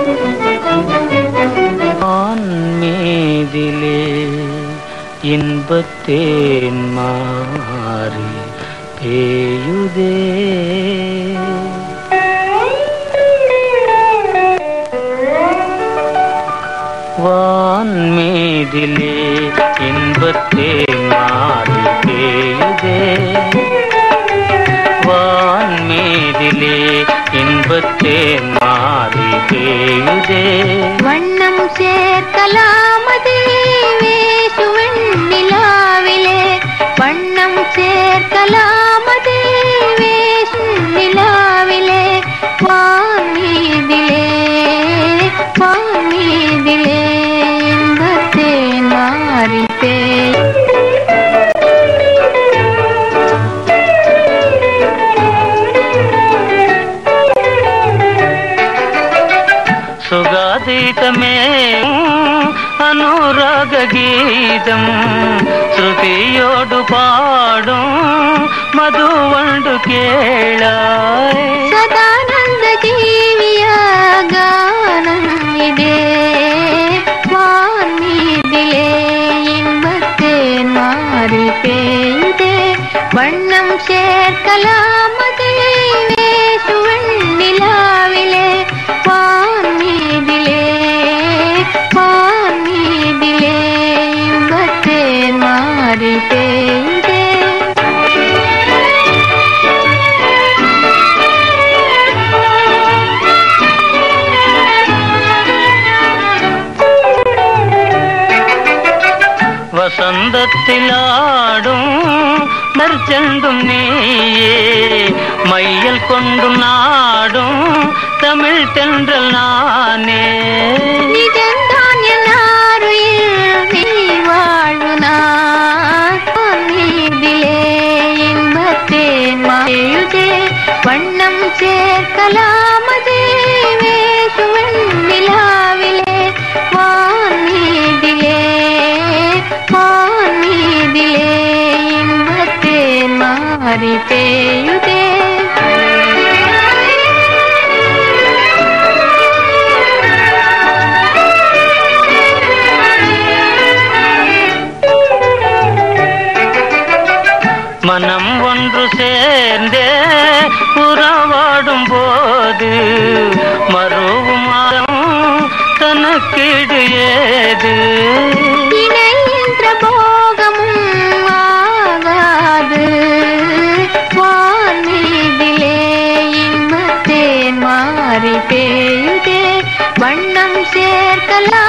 ஆன்மீதிலே இன்பத்தேன் மாறி பேயுதே வான்மீதிலே இன்பத்தேன் மாறி பேயுதே வான்மீதிலே இன்பத்தேன் மாறி பேயுதே வண்ணம் சேர்க்கலாமது வேசுவன் நிலாவிலே வண்ணம் சேர்க்கலாமது வேசும் நிலாவிலே வான்மீதிலே வான்மீதிலே இன்பத்தே மாறித்தே സുഗാതീതമേ അനുരാഗ ഗീതം ശ്രുതിയോടു പാടും മധുവണ്ടു കേളായ് ಸದಾನಂದ ಜೀವಿಯ ಗಾನಂ ಇದೆ வான்மீதிலே இன்பத்தேன் மாறி பெய்தே வண்ணம் சேர்க்கலாமது வேசுவன் நிலாவிலே வான்மீதிலே வான்மீதிலே இன்பத்தேன் மாறி பெய்தே വസന്തത്തിലാടും നർച്ചണ്ടും നീയേ മയ്യൽ കൊണ്ടു നാടും തമിഴ് തെன்றൽ നാനേ நிஜந்தான் எல்லாருயில் நீ வாழ்வு நான் நீதிலே இன்பத்தேன் எழுதே வண்ணம் சேர்க்கலாமது வேசுவன் நிலாவிலே வான் மீதிலே வான் மீதிலே இன்பத்தேன் மாறி பெய்யுதே மனம் ஒன்று சேர்ந்தே உறவாடும் போது மறுவும் மாதம் தனக்கீடு ஏது இணைகின்ற போகமும் ஆகாது வான்மீதிலே இன்பத்தேன் மாறி பெய்யுதே வண்ணம் சேர்க்கலாம்